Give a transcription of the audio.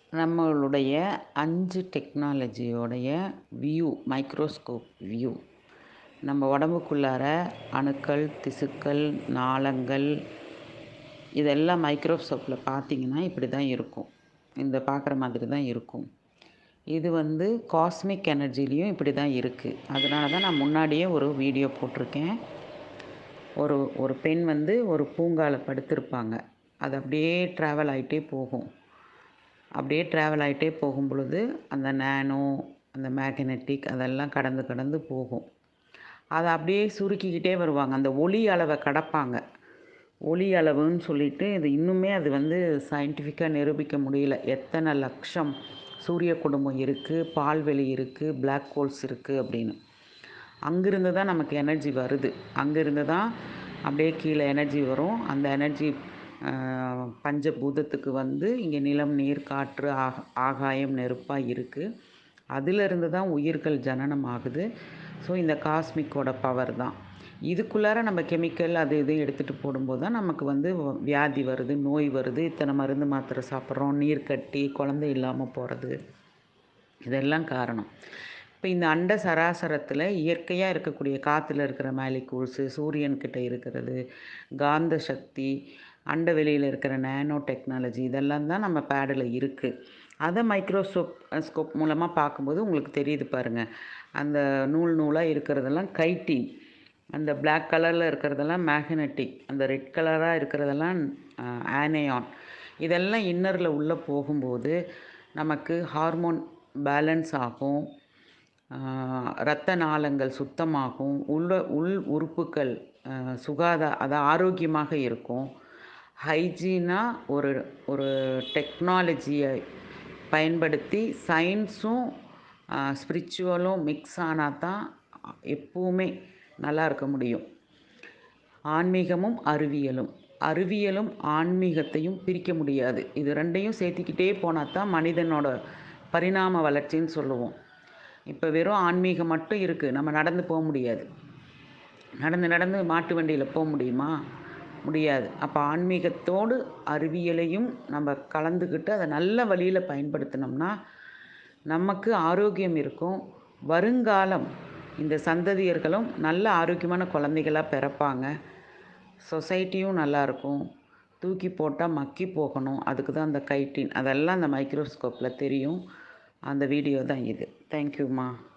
நம்மளுடைய அஞ்சு டெக்னாலஜியோடைய view microscope view நம்ம உடம்புக்குள்ளார அணுக்கள் திசுக்கள் நாளங்கள் இதெல்லாம் மைக்ரோஸ்கோப்பில் பார்த்தீங்கன்னா இப்படி தான் இருக்கும் இந்த பார்க்குற மாதிரி தான் இருக்கும் இது வந்து காஸ்மிக் எனர்ஜிலையும் இப்படி தான் இருக்குது அதனால தான் நான் முன்னாடியே ஒரு வீடியோ போட்டிருக்கேன் ஒரு ஒரு பெண் வந்து ஒரு பூங்காவில் படுத்திருப்பாங்க அது அப்படியே ட்ராவல் ஆகிட்டே போகும் அப்படியே ட்ராவல் ஆகிட்டே போகும் பொழுது அந்த நேனோ அந்த மேக்னெட்டிக் அதெல்லாம் கடந்து கடந்து போகும் அதை அப்படியே சுருக்கிக்கிட்டே வருவாங்க அந்த ஒளி அளவை கடப்பாங்க ஒளி அளவுன்னு சொல்லிட்டு இது இன்னுமே அது வந்து சயின்டிஃபிக்காக நிரூபிக்க முடியல எத்தனை லட்சம் சூரிய குடும்பம் இருக்குது பால்வெளி இருக்குது பிளாக் ஹோல்ஸ் இருக்குது அப்படின்னு அங்கிருந்து தான் நமக்கு எனர்ஜி வருது அங்கிருந்து தான் அப்படியே கீழே எனர்ஜி வரும் அந்த எனர்ஜி பஞ்சபூதத்துக்கு வந்து இங்கே நிலம் நீர் காற்று ஆக ஆகாயம் நெருப்பாக இருக்குது அதிலிருந்து தான் உயிர்கள் ஜனனம் ஆகுது ஸோ இந்த காஸ்மிக்கோட பவர் தான் இதுக்குள்ளார நம்ம கெமிக்கல் அது இது எடுத்துகிட்டு போடும்போது தான் நமக்கு வந்து வியாதி வருது நோய் வருது இத்தனை மருந்து மாத்திரை சாப்பிட்றோம் நீர் கட்டி குழந்தை இல்லாமல் போகிறது இதெல்லாம் காரணம் இப்போ இந்த அண்ட சராசரத்தில் இயற்கையாக இருக்கக்கூடிய காற்றுல இருக்கிற மேலிகூல்ஸு சூரியன்கிட்ட இருக்கிறது காந்த சக்தி அண்ட வெளியில் இருக்கிற நேனோ டெக்னாலஜி இதெல்லாம் தான் நம்ம பேடில் இருக்குது அதை மைக்ரோஸ்கோப் ஸ்கோப் மூலமாக பார்க்கும்போது உங்களுக்கு தெரியுது பாருங்கள் அந்த நூல் நூலாக இருக்கிறதெல்லாம் கைட்டின் அந்த பிளாக் கலரில் இருக்கிறதெல்லாம் மேக்னெட்டிக் அந்த ரெட் கலராக இருக்கிறதெல்லாம் ஆனேயான் இதெல்லாம் இன்னரில் உள்ளே போகும்போது நமக்கு ஹார்மோன் பேலன்ஸ் ஆகும் இரத்த நாளங்கள் சுத்தமாகும் உள்ள உள் உறுப்புகள் சுகாதா அது ஆரோக்கியமாக இருக்கும் ஹைஜீனாக ஒரு ஒரு டெக்னாலஜியை பயன்படுத்தி சயின்ஸும் ஸ்பிரிச்சுவலும் மிக்ஸ் ஆனால் தான் எப்பவுமே நல்லா இருக்க முடியும் ஆன்மீகமும் அறிவியலும் அறிவியலும் ஆன்மீகத்தையும் பிரிக்க முடியாது இது ரெண்டையும் சேர்த்திக்கிட்டே போனால் தான் மனிதனோட பரிணாம வளர்ச்சின்னு சொல்லுவோம் இப்போ வெறும் ஆன்மீகம் மட்டும் இருக்குது நம்ம நடந்து போக முடியாது நடந்து நடந்து மாட்டு வண்டியில் போக முடியுமா முடியாது அப்போ ஆன்மீகத்தோடு அறிவியலையும் நம்ம கலந்துக்கிட்டு அதை நல்ல வழியில் பயன்படுத்தினோம்னா நமக்கு ஆரோக்கியம் இருக்கும் வருங்காலம் இந்த சந்ததியர்களும் நல்ல ஆரோக்கியமான குழந்தைகளாக பிறப்பாங்க சொசைட்டியும் நல்லாயிருக்கும் தூக்கி போட்டால் மக்கி போகணும் அதுக்கு தான் அந்த கைட்டின் அதெல்லாம் அந்த மைக்ரோஸ்கோப்பில் தெரியும் அந்த வீடியோ தான் இது தேங்க்யூம்மா